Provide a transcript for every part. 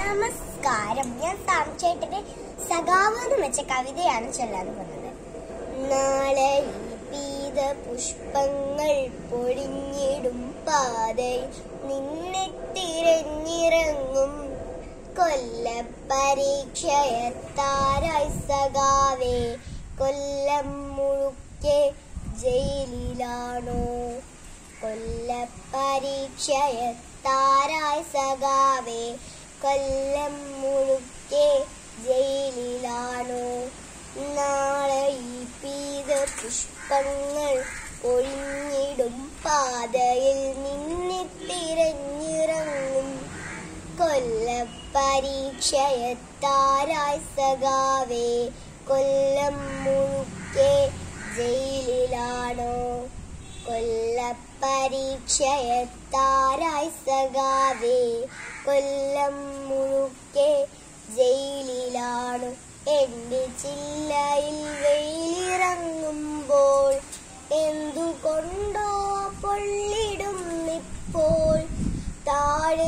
നമസ്കാരം ഞാൻ സാംചേട്ടന്റെ സഖാവ് എന്ന് വെച്ച കവിതയാണ് ചൊല്ലാൻ പോകുന്നത് നാളെ ഈ പീത പുഷ്പങ്ങൾ പൊഴിഞ്ഞിടും പാതയിൽ നിന്നെ തിരഞ്ഞിറങ്ങും കൊല്ല പരീക്ഷയത്താരായി സഖാവേ കൊല്ലം മുഴുക്കെ ജയിലിലാണോ കൊല്ല പരീക്ഷയത്താരായി സഖാവേ കൊല്ലം മുഴുക്കെ ജയിലിലാണോ നാളെ ഈ പീത പുഷ്പങ്ങൾ ഒഴിഞ്ഞിടും പാതയിൽ നിന്നെ തിരഞ്ഞിറങ്ങും കൊല്ല പരീക്ഷയത്താരായി സഖാവേ കൊല്ലം മുഴുക്കെ ജയിലിലാണോ കൊല്ല പരീക്ഷയത്താരായി സഖാവേ കൊല്ലം മുഴുക്കെ ജയിലിലാണു എന്റെ ചില്ലയിൽ വെയിലിറങ്ങുമ്പോൾ എന്തുകൊണ്ടോ പൊള്ളിടുന്നിപ്പോൾ താഴെ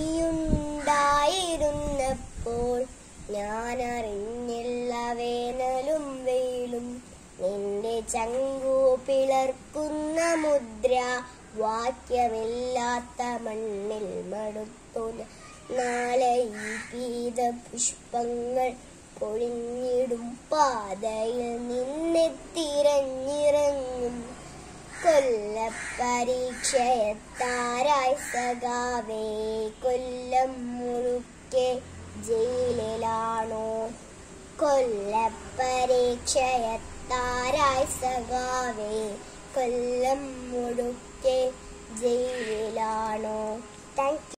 നീയുണ്ടായിരുന്നപ്പോൾ ഞാൻ അറിഞ്ഞില്ല വേനലും വെയിലും നിന്റെ ചങ്കു പിളർക്കുന്ന മുദ്ര വാക്യമില്ലാത്ത മണ്ണിൽ മടുത്തു ഞാൻ. നാളെ ഈ പീത പുഷ്പങ്ങൾ പൊഴിഞ്ഞിടും പാതയിൽ നിന്നെ തിരഞ്ഞിറങ്ങും കൊല്ല പരീക്ഷയത്താരായി സഖാവേ കൊല്ലം മുഴുക്കെ ജയിലിലാണോ കൊല്ല പരീക്ഷയത്താരായി സഖാവേ കൊല്ലം മുഴുക്കെ ജയിലിലാണോ താങ്ക്